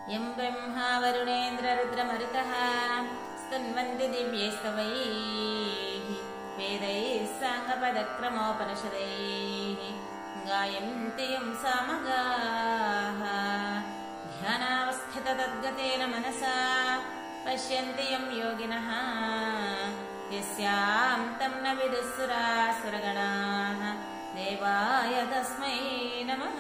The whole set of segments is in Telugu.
यं ब्रह्मा वरुणेन्द्ररुद्रमरुतः स्तन्वन्ति दिव्यैस्तवैः वेदैः साङ्गपदक्रमोपनिषदैः गायन्ति यं सामगाः ध्यानावस्थिततद्गतेन मनसा पश्यन्ति यं योगिनः यस्यां तं न विदुःसुरासुरगणाः देवाय तस्मै नमः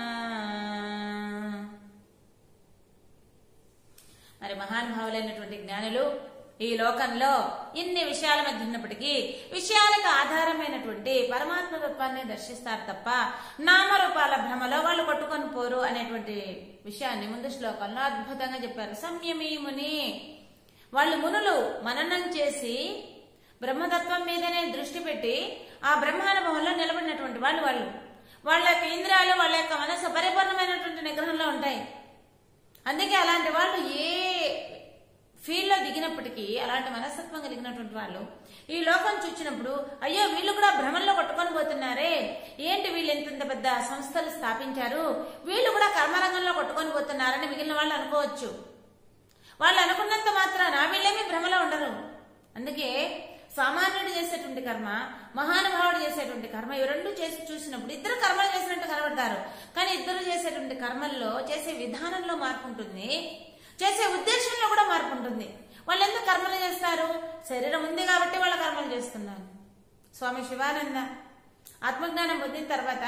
మరి మహానుభావులైనటువంటి జ్ఞానులు ఈ లోకంలో ఇన్ని విషయాల మధ్య ఉన్నప్పటికీ విషయాలకు ఆధారమైనటువంటి పరమాత్మ తత్వాన్ని దర్శిస్తారు తప్ప నామరూపాల భ్రమలో వాళ్ళు కొట్టుకొని పోరు అనేటువంటి విషయాన్ని ముందు శ్లోకంలో అద్భుతంగా చెప్పారు సంయమీ ముని వాళ్ళు మునులు మననం చేసి బ్రహ్మతత్వం మీదనే దృష్టి పెట్టి ఆ బ్రహ్మానుభవంలో నిలబడినటువంటి వాళ్ళు వాళ్ళు వాళ్ళ యొక్క ఇంద్రియాలు వాళ్ళ యొక్క మనసు పరిపూర్ణమైనటువంటి నిగ్రహంలో ఉంటాయి అందుకే అలాంటి వాళ్ళు ఏ ఫీల్డ్లో దిగినప్పటికీ అలాంటి మనస్తత్వం కలిగినటువంటి వాళ్ళు ఈ లోకం చూచినప్పుడు అయ్యో వీళ్ళు కూడా భ్రమంలో కొట్టుకొని పోతున్నారే ఏంటి వీళ్ళు ఎంతంత పెద్ద సంస్థలు స్థాపించారు వీళ్ళు కూడా కర్మరంగంలో కొట్టుకొని పోతున్నారని మిగిలిన వాళ్ళు అనుకోవచ్చు వాళ్ళు అనుకున్నంత మాత్రాన వీళ్ళేమి భ్రమలో ఉండరు అందుకే సామాన్యుడు చేసేటువంటి కర్మ మహానుభావుడు చేసేటువంటి కర్మ ఇవి రెండు చేసి చూసినప్పుడు ఇద్దరు కర్మలు చేసినట్టు కనబడతారు కానీ ఇద్దరు చేసేటువంటి కర్మల్లో చేసే విధానంలో మార్పు ఉంటుంది చేసే ఉద్దేశంలో కూడా మార్పు ఉంటుంది వాళ్ళు ఎందుకు కర్మలు చేస్తారు శరీరం ఉంది కాబట్టి వాళ్ళ కర్మలు చేస్తున్నారు స్వామి శివానంద ఆత్మజ్ఞానం పొందిన తర్వాత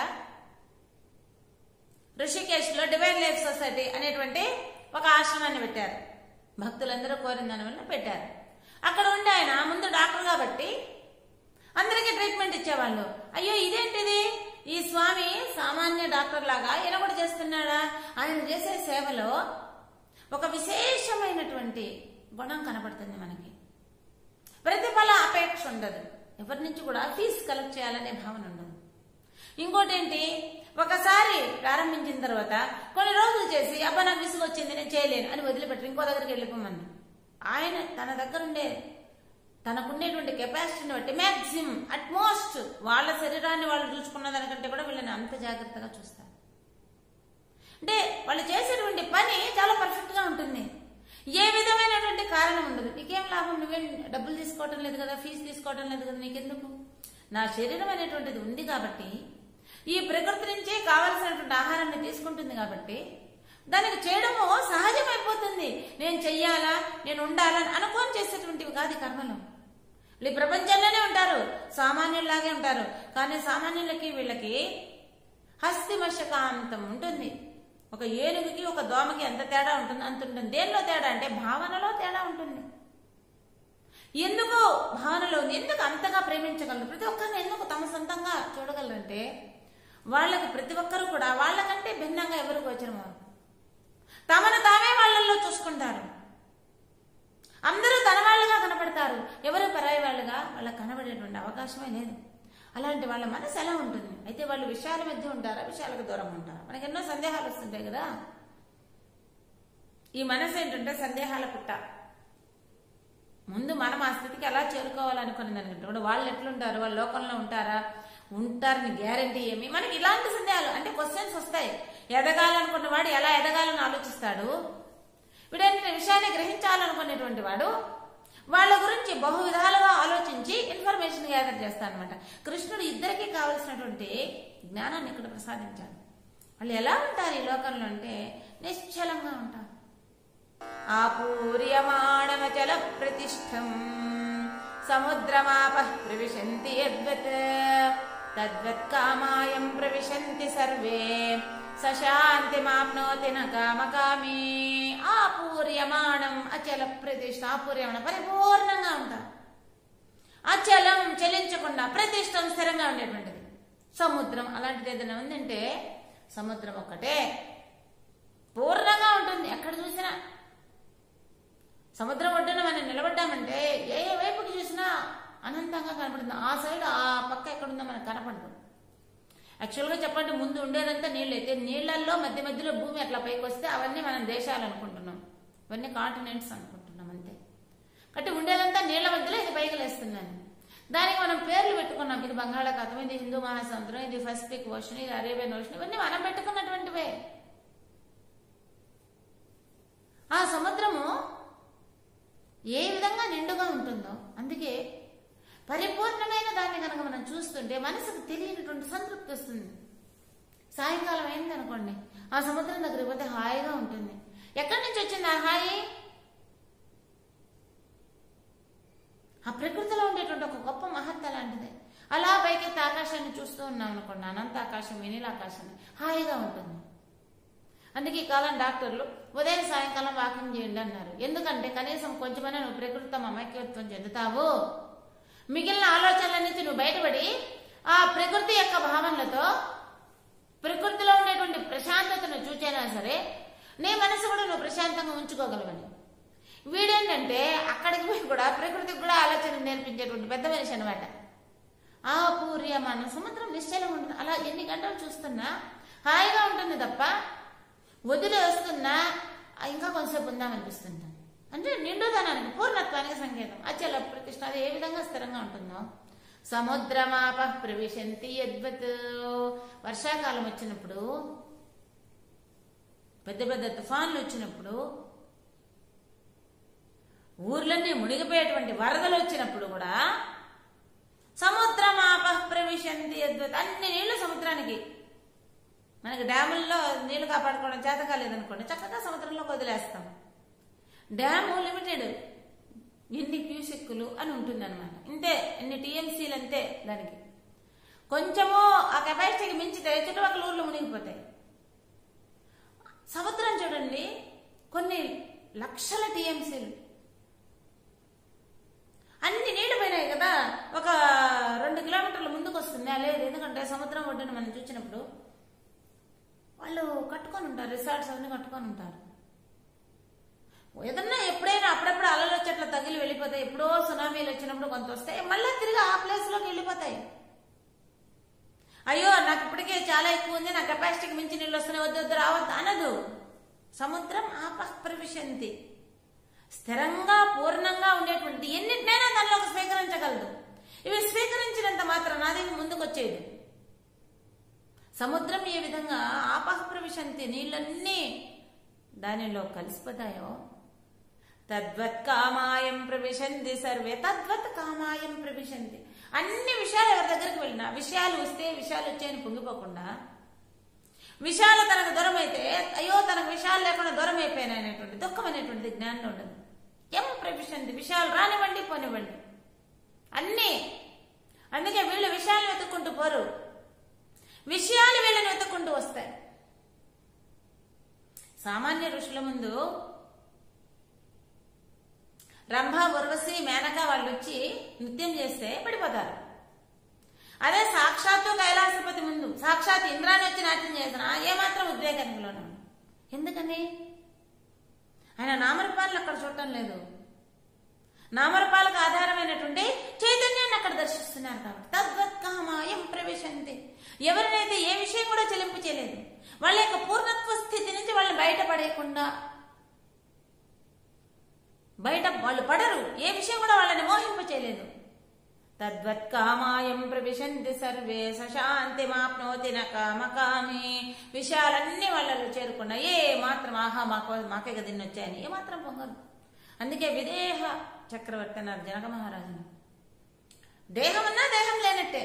ఋషికేశ్ లో డివైన్ లైఫ్ సొసైటీ అనేటువంటి ఒక ఆశ్రమాన్ని పెట్టారు భక్తులందరూ కోరిన దానివల్ల పెట్టారు అక్కడ ఉండి ఆయన ముందు డాక్టర్ కాబట్టి అందరికీ ట్రీట్మెంట్ ఇచ్చేవాళ్ళు అయ్యో ఇదేంటిది ఈ స్వామి సామాన్య డాక్టర్ లాగా ఈయన కూడా చేస్తున్నాడా ఆయన చేసే సేవలో ఒక విశేషమైనటువంటి గుణం కనపడుతుంది మనకి ప్రతిఫల అపేక్ష ఉండదు ఎవరి నుంచి కూడా ఫీజు కలెక్ట్ చేయాలనే భావన ఉండదు ఇంకోటి ఏంటి ఒకసారి ప్రారంభించిన తర్వాత కొన్ని రోజులు చేసి అబ్బా నాకు విసుగు వచ్చింది నేను చేయలేను అని వదిలిపెట్టి ఇంకో దగ్గరికి వెళ్ళిపోమని ఆయన తన దగ్గర ఉండే తనకుండేటువంటి కెపాసిటీని బట్టి మ్యాక్సిమం అట్మోస్ట్ వాళ్ళ శరీరాన్ని వాళ్ళు చూసుకున్న దానికంటే కూడా వీళ్ళని అంత జాగ్రత్తగా చూస్తారు అంటే వాళ్ళు చేసేటువంటి పని చాలా పర్ఫెక్ట్ గా ఉంటుంది ఏ విధమైనటువంటి కారణం ఉండదు నీకేం లాభం నువ్వేం డబ్బులు తీసుకోవటం లేదు కదా ఫీజు తీసుకోవటం లేదు కదా నీకెందుకు నా శరీరం అనేటువంటిది ఉంది కాబట్టి ఈ ప్రకృతి నుంచే కావలసినటువంటి ఆహారాన్ని తీసుకుంటుంది కాబట్టి దానికి చేయడము సహజమైపోతుంది నేను చెయ్యాలా నేను ఉండాలా అని అనుకోని చేసేటువంటివి కాదు ఈ కర్మలు వీళ్ళు ఈ ప్రపంచంలోనే ఉంటారు సామాన్యుల్లాగే ఉంటారు కానీ సామాన్యులకి వీళ్ళకి హస్తిమశకాంతం ఉంటుంది ఒక ఏనుగుకి ఒక దోమకి ఎంత తేడా ఉంటుంది అంత ఉంటుంది దేనిలో తేడా అంటే భావనలో తేడా ఉంటుంది ఎందుకు భావనలో ఉంది ఎందుకు అంతగా ప్రేమించగలరు ప్రతి ఒక్కరిని ఎందుకు తమ సొంతంగా చూడగలరంటే వాళ్ళకి ప్రతి ఒక్కరు కూడా వాళ్ళకంటే భిన్నంగా ఎవరు గోచరం వారు తమను తామే వాళ్ళల్లో చూసుకుంటారు అందరూ తన వాళ్ళుగా కనపడతారు ఎవరు పరాయి వాళ్ళుగా వాళ్ళకి కనబడేటువంటి అవకాశమే లేదు అలాంటి వాళ్ళ మనసు ఎలా ఉంటుంది అయితే వాళ్ళు విషయాల మధ్య ఉంటారా విషయాలకు దూరం ఉంటారా మనకి ఎన్నో సందేహాలు వస్తుంటాయి కదా ఈ మనసు ఏంటంటే సందేహాల పుట్ట ముందు మనం ఆ స్థితికి ఎలా చేరుకోవాలనుకుని దానికంటే కూడా వాళ్ళు ఎట్లుంటారు వాళ్ళు లోకంలో ఉంటారా ఉంటారని గ్యారంటీ ఏమి మనకి ఇలాంటి సందేహాలు అంటే క్వశ్చన్స్ వస్తాయి ఎదగాలనుకున్న వాడు ఎలా ఎదగాలని ఆలోచిస్తాడు వీడైన విషయాన్ని గ్రహించాలనుకునేటువంటి వాడు వాళ్ళ గురించి బహు విధాలుగా ఆలోచించి ఇన్ఫర్మేషన్ గ్యాదర్ చేస్తాడు అనమాట కృష్ణుడు ఇద్దరికీ కావలసినటువంటి జ్ఞానాన్ని ఇక్కడ ప్రసాదించాడు వాళ్ళు ఎలా ఉంటారు ఈ లోకంలో అంటే నిశ్చలంగా ఉంటారు ఆపూర్యమాణమచల ప్రతిష్టం సముద్రమాప ప్రవిశంతి యద్వత్ తద్వత్ కామాయం ప్రవిశంతి సర్వే సశాంతిమాప్నోతి న కామకామి ఆపూర్యమాణం అచల ప్రతిష్ట ఆపూర్యమాణం పరిపూర్ణంగా ఉంటారు అచలం చలించకుండా ప్రతిష్టం స్థిరంగా ఉండేటువంటిది సముద్రం అలాంటిది ఏదైనా ఉందంటే సముద్రం ఒక్కటే పూర్ణంగా ఉంటుంది ఎక్కడ చూసినా సముద్రం ఒడ్డున మనం నిలబడ్డామంటే ఏ ఏ వైపుకి చూసినా అనంతంగా కనపడుతుంది ఆ సైడ్ ఆ పక్క ఎక్కడుందో మనకు కనపడదు యాక్చువల్గా చెప్పండి ముందు ఉండేదంతా నీళ్ళు అయితే నీళ్లలో మధ్య మధ్యలో భూమి అట్లా పైకి వస్తే అవన్నీ మనం దేశాలు అనుకుంటున్నాం ఇవన్నీ కాంటినెంట్స్ అనుకుంటున్నాం అంతే కాబట్టి ఉండేదంతా నీళ్ల మధ్యలో ఇది పైకి లేస్తున్నాను దానికి మనం పేర్లు పెట్టుకున్నాం ఇది బంగాళాఖాతం ఇది హిందూ మహాసముద్రం ఇది పసిఫిక్ ఓషన్ ఇది అరేబియన్ ఓషన్ ఇవన్నీ మనం పెట్టుకున్నటువంటివే చూస్తుంటే మనసుకు తెలియనటువంటి సంతృప్తి వస్తుంది సాయంకాలం అయింది అనుకోండి ఆ సముద్రం దగ్గరికి పోతే హాయిగా ఉంటుంది ఎక్కడి నుంచి వచ్చింది ఆ హాయి ఆ ప్రకృతిలో ఉండేటువంటి ఒక గొప్ప మహత్త లాంటిది అలా పైకెత్తి ఆకాశాన్ని చూస్తూ ఉన్నాం అనుకోండి అనంత ఆకాశం వెనీల ఆకాశాన్ని హాయిగా ఉంటుంది అందుకే ఈ కాలం డాక్టర్లు ఉదయం సాయంకాలం వాకింగ్ చేయండి అన్నారు ఎందుకంటే కనీసం కొంచెమైనా నువ్వు ప్రకృతితో మమైక్యత్వం చెందుతావు మిగిలిన ఆలోచనల నుంచి నువ్వు బయటపడి ఆ ప్రకృతి యొక్క భావనలతో ప్రకృతిలో ఉండేటువంటి ప్రశాంతతను చూచైనా సరే నీ మనసు కూడా నువ్వు ప్రశాంతంగా ఉంచుకోగలవని వీడేంటంటే అక్కడికి పోయి కూడా ప్రకృతికి కూడా ఆలోచన నేర్పించేటువంటి పెద్ద మనిషి అనమాట ఆ పూర్యమాన సముద్రం నిశ్చలం ఉంటుంది అలా ఎన్ని గంటలు చూస్తున్నా హాయిగా ఉంటుంది తప్ప వదిలి వస్తున్నా ఆ, ఇంకా కొంతసేపు ఉందామనిపిస్తుంటాం అంటే నిండుదనానికి పూర్ణత్వానికి సంకేతం అచల ప్రతిష్ట అది ఏ విధంగా స్థిరంగా ఉంటుందో సముద్రమాప ప్రవిశంతి యద్వత్ వర్షాకాలం వచ్చినప్పుడు పెద్ద పెద్ద తుఫాన్లు వచ్చినప్పుడు ఊర్లన్నీ మునిగిపోయేటువంటి వరదలు వచ్చినప్పుడు కూడా సముద్రమాప ప్రవిశంతి యద్వత్ అన్ని నీళ్లు సముద్రానికి మనకి డ్యాముల్లో నీళ్లు కాపాడుకోవడం చేత కాలేదనుకోండి చక్కగా సముద్రంలోకి వదిలేస్తాం డ్యాము లిమిటెడ్ ఎన్ని క్యూసెక్కులు అని ఉంటుంది అనమాట ఇంతే ఎన్ని టీఎంసీలు అంతే దానికి కొంచెము ఆ కెపాసిటీకి మించితే చుట్టుపక్కల ఊర్లు మునిగిపోతాయి సముద్రం చూడండి కొన్ని లక్షల టీఎంసీలు అన్ని నీళ్లు పోయినాయి కదా ఒక రెండు కిలోమీటర్ల ముందుకు వస్తుంది లేదు ఎందుకంటే సముద్రం ఒడ్డున మనం చూసినప్పుడు వాళ్ళు కట్టుకొని ఉంటారు రిసార్ట్స్ అవన్నీ కట్టుకొని ఉంటారు ఏదన్నా ఎప్పుడైనా అప్పుడప్పుడు అలలు వచ్చేట్లా తగిలి వెళ్ళిపోతాయి ఎప్పుడో సునామీలు వచ్చినప్పుడు కొంత వస్తాయి మళ్ళీ తిరిగి ఆ ప్లేస్ లోకి వెళ్ళిపోతాయి అయ్యో నాకు ఇప్పటికే చాలా ఎక్కువ ఉంది నా కెపాసిటీకి మించి నీళ్ళు వస్తున్నాయి వద్దు వద్దు రావద్దు అనదు సముద్రం ఆప ప్రవిశంతి స్థిరంగా పూర్ణంగా ఉండేటువంటి ఎన్నిటినైనా దానిలోకి స్వీకరించగలదు ఇవి స్వీకరించినంత మాత్రం నాది ముందుకు వచ్చేది సముద్రం ఏ విధంగా ఆపహ ప్రవిశంతి నీళ్ళన్నీ దానిలో కలిసిపోతాయో తద్వత్ కామాయం ప్రవిశంతి సర్వే తద్వత్ కామాయం ప్రవిశంతి అన్ని విషయాలు ఎవరి దగ్గరికి వెళ్ళినా విషయాలు వస్తే విషయాలు వచ్చాయని పొంగిపోకుండా విషయాలు తనకు దూరం అయితే అయ్యో తనకు విషయాలు లేకుండా దూరం అయిపోయాను అనేటువంటి దుఃఖం అనేటువంటిది జ్ఞానంలో ఉండదు ఎం ప్రవిశంతి విషయాలు రానివ్వండి పోనివ్వండి అన్నీ అందుకే వీళ్ళు విషయాలు వెతుక్కుంటూ పోరు విషయాలు వీళ్ళని వెతుక్కుంటూ వస్తాయి సామాన్య ఋషుల ముందు రంభ ఉర్వశి మేనక వాళ్ళు వచ్చి నృత్యం చేస్తే పడిపోతారు అదే సాక్షాత్తు కైలాసపతి ముందు సాక్షాత్ ఇంద్రాన్ని వచ్చి నాట్యం చేసిన ఏమాత్రం ఉద్రేకంలోనూ ఎందుకని ఆయన నామరూపాలను అక్కడ చూడటం లేదు నామరూపాలకు ఆధారమైనటువంటి చైతన్యాన్ని అక్కడ దర్శిస్తున్నారు కాబట్టి తద్వత్ కామాయం ప్రవేశంతి ఎవరినైతే ఏ విషయం కూడా చెల్లింపు చేయలేదు వాళ్ళ యొక్క పూర్ణత్వ స్థితి నుంచి వాళ్ళని బయటపడేయకుండా బయట వాళ్ళు పడరు ఏ విషయం కూడా వాళ్ళని మోహింప చేయలేదు తద్వత్ కామాయం ప్రవిశంతి సర్వే సశాంతి మాప్నోతి న కామకామి విషయాలన్నీ వాళ్ళలో చేరుకున్నా ఏ మాత్రం ఆహా మాకు మాకే కదా ఇన్ని వచ్చాయని ఏ మాత్రం పొంగరు అందుకే విదేహ చక్రవర్తి అన్నారు జనక మహారాజుని దేహం ఉన్నా దేహం లేనట్టే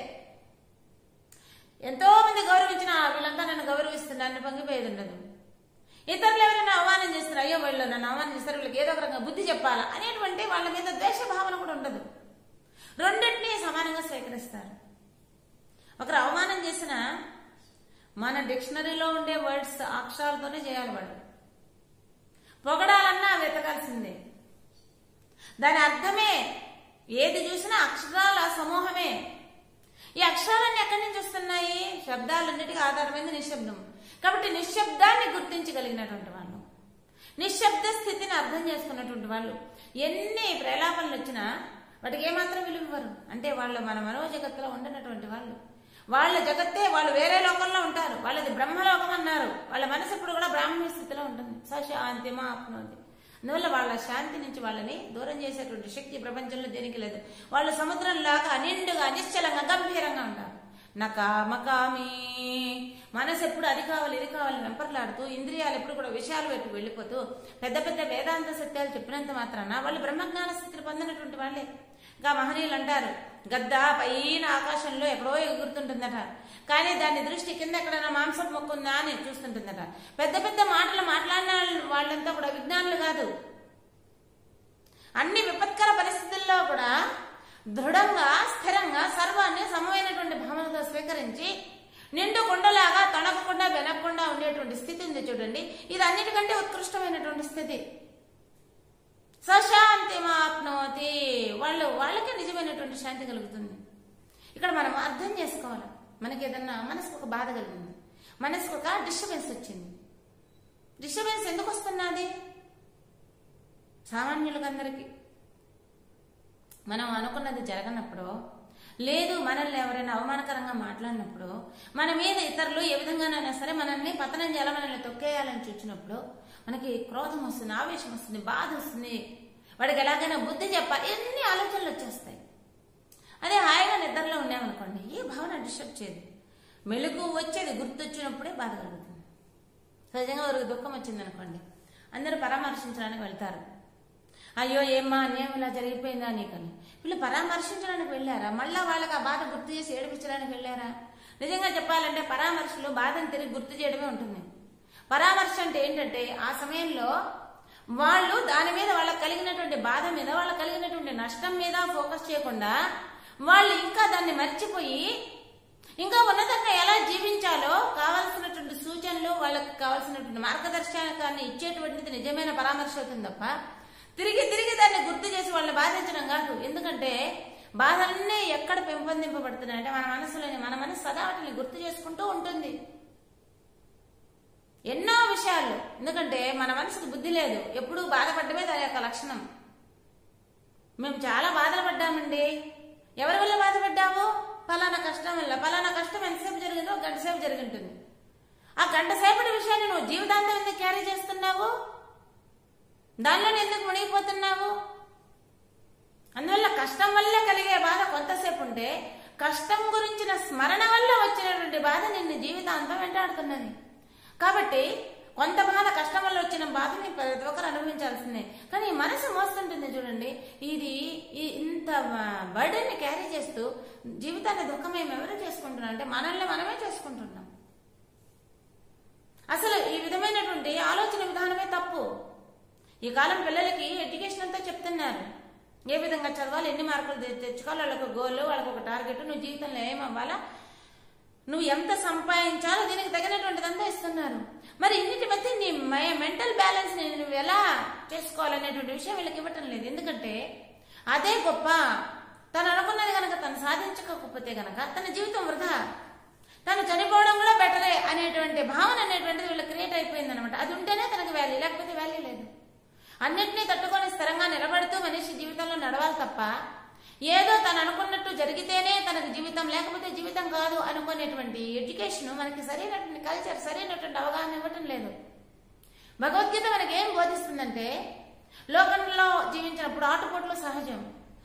ఎంతో మంది గౌరవించిన వీళ్ళంతా నన్ను గౌరవిస్తున్నారని పొంగిపోయేది ఉండదు ఇతరులు ఎవరైనా అవమానం చేస్తారు అయ్యో వీళ్ళు నన్ను అవమానం చేస్తారు వీళ్ళకి ఏదో ఒక రకంగా బుద్ధి చెప్పాలా అనేటువంటి వాళ్ళ మీద ద్వేష భావన కూడా ఉండదు రెండింటినీ సమానంగా స్వీకరిస్తారు ఒకరు అవమానం చేసిన మన డిక్షనరీలో ఉండే వర్డ్స్ అక్షరాలతోనే చేయాలి వాడు పొగడాలన్నా వెతకాల్సిందే దాని అర్థమే ఏది చూసినా అక్షరాల సమూహమే ఈ అక్షరాలన్నీ ఎక్కడి నుంచి వస్తున్నాయి శబ్దాలన్నిటికీ ఆధారమైంది నిశ్శబ్దం కాబట్టి నిశ్శబ్దాన్ని గుర్తించగలిగినటువంటి వాళ్ళు నిశ్శబ్ద స్థితిని అర్థం చేసుకున్నటువంటి వాళ్ళు ఎన్ని ప్రలాపనలు వచ్చినా వాటికి ఏమాత్రం విలువ ఇవ్వరు అంటే వాళ్ళు మన మనో జగత్తులో ఉండనటువంటి వాళ్ళు వాళ్ళ జగత్తే వాళ్ళు వేరే లోకంలో ఉంటారు వాళ్ళది బ్రహ్మలోకం అన్నారు వాళ్ళ మనసు ఇప్పుడు కూడా బ్రాహ్మణ స్థితిలో ఉంటుంది సశాంతి మా ఆప్నోతి అందువల్ల వాళ్ళ శాంతి నుంచి వాళ్ళని దూరం చేసేటువంటి శక్తి ప్రపంచంలో దేనికి లేదు వాళ్ళు సముద్రంలాగా నిండుగా నిశ్చలంగా గంభీరంగా ఉంటారు నా కామకామి మనసు ఎప్పుడు అది కావాలి ఇది కావాలి వెంపర్లాడుతూ ఇంద్రియాలు ఎప్పుడు కూడా విషయాలు వైపు వెళ్ళిపోతూ పెద్ద పెద్ద వేదాంత సత్యాలు చెప్పినంత మాత్రాన వాళ్ళు బ్రహ్మజ్ఞాన స్థితిని పొందినటువంటి వాళ్ళే ఇంకా మహనీయులు అంటారు గద్ద పైన ఆకాశంలో ఎక్కడో ఎగురుతుంటుందట కానీ దాని దృష్టి కింద ఎక్కడైనా మాంసం మొక్కుందా అని చూస్తుంటుందట పెద్ద పెద్ద మాటలు మాట్లాడిన వాళ్ళంతా కూడా విజ్ఞానులు కాదు అన్ని విపత్కర పరిస్థితుల్లో కూడా దృఢంగా స్థిరంగా సర్వాన్ని సమమైనటువంటి భావనతో స్వీకరించి నిండు కొండలాగా తొణకకుండా వెనక్కుండా ఉండేటువంటి స్థితి ఉంది చూడండి ఇది అన్నిటికంటే ఉత్కృష్టమైనటువంటి స్థితి సశాంతి మాప్నోతి వాళ్ళు వాళ్ళకే నిజమైనటువంటి శాంతి కలుగుతుంది ఇక్కడ మనం అర్థం చేసుకోవాలి మనకి ఏదన్నా మనసుకు ఒక బాధ కలిగింది మనసుకు ఒక డిస్టర్బెన్స్ వచ్చింది డిస్టర్బెన్స్ ఎందుకు వస్తున్నది సామాన్యులకందరికీ మనం అనుకున్నది జరగనప్పుడు లేదు మనల్ని ఎవరైనా అవమానకరంగా మాట్లాడినప్పుడు మన మీద ఇతరులు ఏ విధంగానైనా సరే మనల్ని పతనం చేయాలి మనల్ని తొక్కేయాలని చూసినప్పుడు మనకి క్రోధం వస్తుంది ఆవేశం వస్తుంది బాధ వస్తుంది వాడికి ఎలాగైనా బుద్ధి చెప్పాలి ఎన్ని ఆలోచనలు వచ్చేస్తాయి అదే హాయిగా నిద్రలో ఉన్నామనుకోండి ఏ భావన డిస్టర్బ్ చేయదు మెళుకు వచ్చేది గుర్తొచ్చినప్పుడే బాధ కలుగుతుంది సహజంగా వారికి దుఃఖం వచ్చిందనుకోండి అందరూ పరామర్శించడానికి వెళ్తారు అయ్యో ఏమ్మా అన్యాయం ఇలా జరిగిపోయిందా నీకని వీళ్ళు పరామర్శించడానికి వెళ్ళారా మళ్ళా వాళ్ళకి ఆ బాధ గుర్తు చేసి ఏడిపించడానికి వెళ్ళారా నిజంగా చెప్పాలంటే పరామర్శలో బాధను తిరిగి గుర్తు చేయడమే ఉంటుంది పరామర్శ అంటే ఏంటంటే ఆ సమయంలో వాళ్ళు దాని మీద వాళ్ళకి కలిగినటువంటి బాధ మీద వాళ్ళకి కలిగినటువంటి నష్టం మీద ఫోకస్ చేయకుండా వాళ్ళు ఇంకా దాన్ని మర్చిపోయి ఇంకా ఉన్నతంగా ఎలా జీవించాలో కావాల్సినటువంటి సూచనలు వాళ్ళకి కావాల్సినటువంటి మార్గదర్శకాన్ని ఇచ్చేటువంటిది నిజమైన పరామర్శ అవుతుంది తప్ప తిరిగి తిరిగి దాన్ని గుర్తు చేసి వాళ్ళని బాధించడం కాదు ఎందుకంటే బాధలన్నీ ఎక్కడ పెంపొందింపబడుతున్నాయి అంటే మన మనసులోని మన మనసు సదా వాటిని గుర్తు చేసుకుంటూ ఉంటుంది ఎన్నో విషయాలు ఎందుకంటే మన మనసుకు బుద్ధి లేదు ఎప్పుడూ బాధపడ్డమే దాని యొక్క లక్షణం మేము చాలా బాధలు పడ్డామండి ఎవరి వల్ల బాధపడ్డాము ఫలానా కష్టం వల్ల ఫలానా కష్టం ఎంతసేపు జరిగిందో గంట సేపు జరిగి ఉంటుంది ఆ గంట సేపటి విషయాన్ని నువ్వు జీవితాంతం ఎందుకు క్యారీ చేస్తున్నావు దానిలోనే ఎందుకు మునిగిపోతున్నావు అందువల్ల కష్టం వల్ల కలిగే బాధ కొంతసేపు ఉంటే కష్టం గురించిన స్మరణ వల్ల వచ్చినటువంటి బాధ నిన్ను జీవితాంతం వెంటాడుతున్నది కాబట్టి కొంత బాధ కష్టం వల్ల వచ్చిన బాధని ప్రతి ఒక్కరు అనుభవించాల్సిందే కానీ ఈ మనసు మోస్తుంటుంది చూడండి ఇది ఈ ఇంత బర్డెన్ని క్యారీ చేస్తూ జీవితాన్ని దుఃఖమేం ఎవరు చేసుకుంటున్నాం అంటే మనల్ని మనమే చేసుకుంటున్నాం అసలు ఈ విధమైనటువంటి ఆలోచన విధానమే తప్పు ఈ కాలం పిల్లలకి ఎడ్యుకేషన్ అంతా చెప్తున్నారు ఏ విధంగా చదవాలి ఎన్ని మార్కులు తె- తెచ్చుకోవాలి వాళ్ళకి గోల్ వాళ్ళకి ఒక టార్గెట్ నువ్వు జీవితంలో ఏమవ్వాలా నువ్వు ఎంత సంపాదించాలో దీనికి తగినటువంటిదంతా ఇస్తున్నారు మరి ఇన్నిటి మధ్య నీ మెంటల్ బ్యాలెన్స్ ని నువ్వు ఎలా చేసుకోవాలనేటువంటి విషయం వీళ్ళకి ఇవ్వటం లేదు ఎందుకంటే అదే గొప్ప తను అనుకున్నది కనుక తను సాధించకపోతే గనక తన జీవితం వృధా తను చనిపోవడం కూడా బెటరే అనేటువంటి భావన అనేటువంటిది వీళ్ళకి క్రియేట్ అయిపోయింది అనమాట అది ఉంటేనే తనకి వాల్యూ లేకపోతే వాల్యూ లేదు అన్నిటినీ తట్టుకొని స్థిరంగా నిలబడుతూ మనిషి జీవితంలో నడవాలి తప్ప ఏదో తను అనుకున్నట్టు జరిగితేనే తనకు జీవితం లేకపోతే జీవితం కాదు అనుకునేటువంటి ఎడ్యుకేషన్ మనకి సరైనటువంటి కల్చర్ సరైనటువంటి అవగాహన ఇవ్వటం లేదు భగవద్గీత మనకి ఏం బోధిస్తుందంటే లోకంలో జీవించినప్పుడు ఆటుపోట్లు సహజం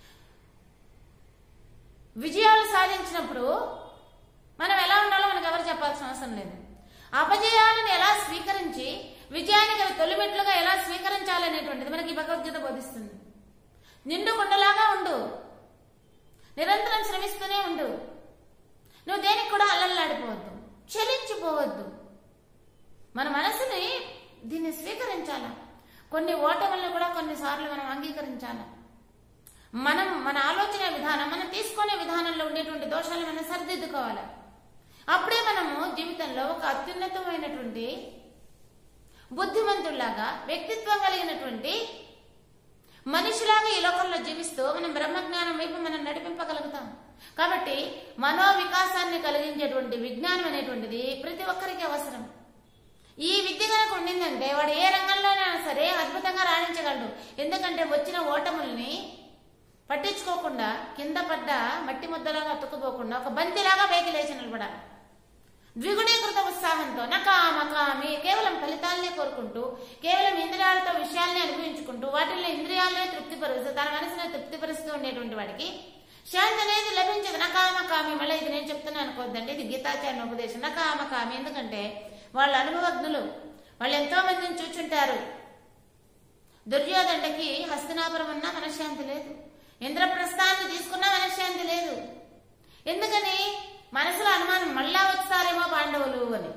విజయాలు సాధించినప్పుడు మనం ఎలా ఉండాలో మనకు ఎవరు చెప్పాల్సిన అవసరం లేదు అపజయాలను ఎలా స్వీకరించి విజయాన్ని గల తొలిమెట్లుగా ఎలా స్వీకరించాలనేటువంటిది మనకి ఈ భగవద్గీత బోధిస్తుంది నిండు కొండలాగా ఉండు నిరంతరం శ్రమిస్తూనే ఉండు నువ్వు దేనికి కూడా అల్లల్లాడిపోవద్దు చలించిపోవద్దు మన మనసుని దీన్ని స్వీకరించాల కొన్ని ఓటములను కూడా కొన్నిసార్లు మనం అంగీకరించాలి మనం మన ఆలోచన విధానం మనం తీసుకునే విధానంలో ఉండేటువంటి దోషాలు మనం సరిదిద్దుకోవాలి అప్పుడే మనము జీవితంలో ఒక అత్యున్నతమైనటువంటి బుద్ధిమంతుల్లాగా వ్యక్తిత్వం కలిగినటువంటి మనిషిలాగా ఈ లోకంలో జీవిస్తూ మనం బ్రహ్మజ్ఞానం వైపు మనం నడిపింపగలుగుతాం కాబట్టి మనో వికాసాన్ని కలిగించేటువంటి విజ్ఞానం అనేటువంటిది ప్రతి ఒక్కరికి అవసరం ఈ విద్య కనుక ఉండిందంటే వాడు ఏ రంగంలోనైనా సరే అద్భుతంగా రాణించగలడు ఎందుకంటే వచ్చిన ఓటముల్ని పట్టించుకోకుండా కింద పడ్డ మట్టి ముద్దలాగా అతుక్కుపోకుండా ఒక బంతిలాగా పైకి లేచి నిలబడాలి ద్విగుణీకృత ఉత్సాహంతో నకామకామి కేవలం ఫలితాలనే కోరుకుంటూ కేవలం ఇంద్రియాలతో విషయాల్ని అనుభవించుకుంటూ వాటిల్లో ఇంద్రియాలనే తృప్తిపరుస్తూ తన మనసునే తృప్తిపరుస్తూ ఉండేటువంటి వాడికి శాంతి అనేది లభించదు నకామకామి మళ్ళీ ఇది నేను చెప్తున్నాను అనుకోవద్దండి ఇది గీతాచార్య ఉపదేశం నకామకామి ఎందుకంటే వాళ్ళ అనుభవజ్ఞులు వాళ్ళు ఎంతో మందిని చూచుంటారు దుర్యోధనుడికి హస్తినాపురం అన్నా మనశ్శాంతి లేదు ఇంద్రప్రస్థాన్ని తీసుకున్నా మనశ్శాంతి లేదు ఎందుకని మనసులో అనుమానం మళ్ళా వస్తారేమో పాండవులు అని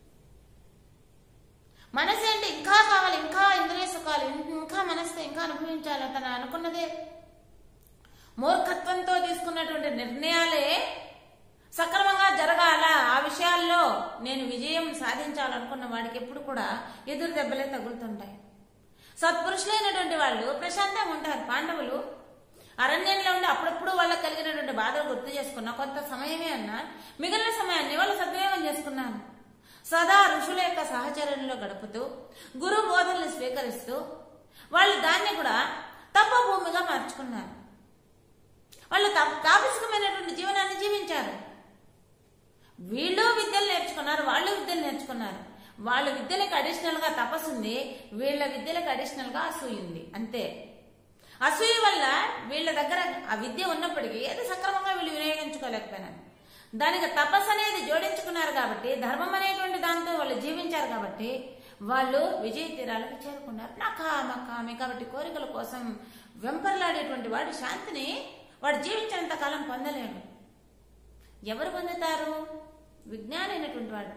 మనసు ఏంటి ఇంకా కావాలి ఇంకా ఇంద్రియ సుఖాలు ఇంకా మనసుతో ఇంకా అనుభవించాలి తను అనుకున్నదే మూర్ఖత్వంతో తీసుకున్నటువంటి నిర్ణయాలే సక్రమంగా జరగాల ఆ విషయాల్లో నేను విజయం సాధించాలనుకున్న వాడికి ఎప్పుడు కూడా ఎదురు దెబ్బలే తగులుతుంటాయి సత్పురుషులైనటువంటి వాళ్ళు ప్రశాంతంగా ఉంటారు పాండవులు అరణ్యంలో ఉండి అప్పుడప్పుడు వాళ్ళకి కలిగినటువంటి బాధలు గుర్తు చేసుకున్నా కొంత సమయమే అన్నా మిగిలిన సమయాన్ని వాళ్ళు సద్వినియోగం చేసుకున్నారు సదా ఋషుల యొక్క సహచర్యంలో గడుపుతూ గురు బోధనలు స్వీకరిస్తూ వాళ్ళు దాన్ని కూడా తపభూమిగా మార్చుకున్నారు వాళ్ళు తా- తాపసికమైనటువంటి జీవనాన్ని జీవించారు వీళ్ళు విద్యలు నేర్చుకున్నారు వాళ్ళు విద్యలు నేర్చుకున్నారు వాళ్ళ విద్యలకు అడిషనల్ గా తపస్సు ఉంది వీళ్ళ విద్యలకు అడిషనల్ గా అసూయ ఉంది అంతే అసూయ వల్ల వీళ్ళ దగ్గర ఆ విద్య ఉన్నప్పటికీ అది సక్రమంగా వీళ్ళు వినియోగించుకోలేకపోయినారు దానికి తపస్సు అనేది జోడించుకున్నారు కాబట్టి ధర్మం అనేటువంటి దాంతో వాళ్ళు జీవించారు కాబట్టి వాళ్ళు విజయ తీరాలకు చేరుకున్నారు నా కామ కామి కాబట్టి కోరికల కోసం వెంపర్లాడేటువంటి వాడు శాంతిని వాడు జీవించినంత కాలం పొందలేడు ఎవరు పొందుతారు విజ్ఞానైనటువంటి వాడు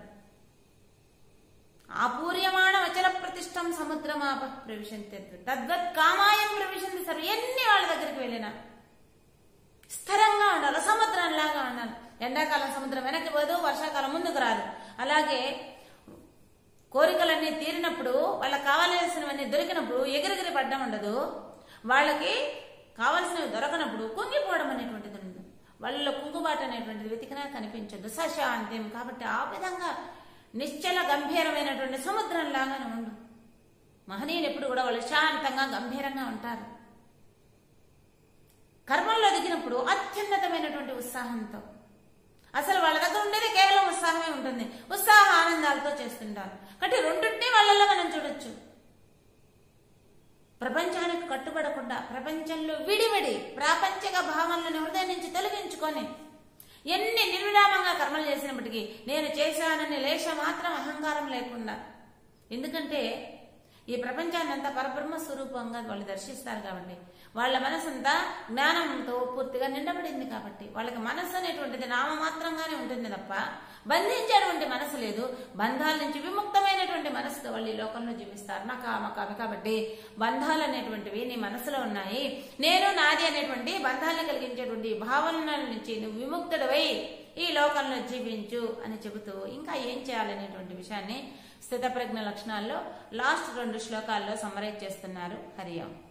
ఆపూర్యమాణ వచన ప్రతిష్టం సముద్రమాప ప్రవిశంతి తద్వత్ కామాయం ప్రవిశంతి సర్వ ఎన్ని వాళ్ళ దగ్గరికి వెళ్ళినా స్థిరంగా ఉండాలి సముద్రంలాగా ఉండాలి ఎండాకాలం సముద్రం వెనక్కి పోదు వర్షాకాలం ముందుకు రాదు అలాగే కోరికలన్నీ తీరినప్పుడు వాళ్ళకి కావాల్సినవన్నీ దొరికినప్పుడు ఎగిరిగిరి పడ్డం ఉండదు వాళ్ళకి కావలసినవి దొరకనప్పుడు కుంగిపోవడం అనేటువంటిది ఉండదు వాళ్ళలో కుంగుబాటు అనేటువంటిది వెతికినా కనిపించదు సశాంతం కాబట్టి ఆ విధంగా నిశ్చల గంభీరమైనటువంటి సముద్రంలాగానే ఉండు మహనీయులు ఎప్పుడు కూడా వాళ్ళు శాంతంగా గంభీరంగా ఉంటారు కర్మల్లో దిగినప్పుడు అత్యున్నతమైనటువంటి ఉత్సాహంతో అసలు వాళ్ళ దగ్గర ఉండేది కేవలం ఉత్సాహమే ఉంటుంది ఉత్సాహ ఆనందాలతో చేస్తుంటారు కాబట్టి రెండింటినీ వాళ్ళల్లో మనం చూడొచ్చు ప్రపంచానికి కట్టుబడకుండా ప్రపంచంలో విడివిడి ప్రాపంచిక భావనలను హృదయం నుంచి తొలగించుకొని ఎన్ని నిర్విరామంగా కర్మలు చేసినప్పటికీ నేను చేశానని లేశ మాత్రం అహంకారం లేకుండా ఎందుకంటే ఈ ప్రపంచాన్ని అంతా పరబ్రహ్మ స్వరూపంగా వాళ్ళు దర్శిస్తారు కాబట్టి వాళ్ళ మనసంతా జ్ఞానంతో పూర్తిగా నిండబడింది కాబట్టి వాళ్ళకి మనస్సు అనేటువంటిది నామమాత్రంగానే ఉంటుంది తప్ప బంధించేటువంటి మనసు లేదు బంధాల నుంచి విముక్తమైనటువంటి మనసుతో వాళ్ళు ఈ లోకంలో జీవిస్తారు నా కామ కామి కాబట్టి బంధాలు అనేటువంటివి నీ మనసులో ఉన్నాయి నేను నాది అనేటువంటి బంధాలను కలిగించేటువంటి భావనల నుంచి నువ్వు విముక్తుడవై ఈ లోకంలో జీవించు అని చెబుతూ ఇంకా ఏం చేయాలనేటువంటి విషయాన్ని స్థితప్రజ్ఞ లక్షణాల్లో లాస్ట్ రెండు శ్లోకాల్లో సమరైజ్ చేస్తున్నారు హరియాం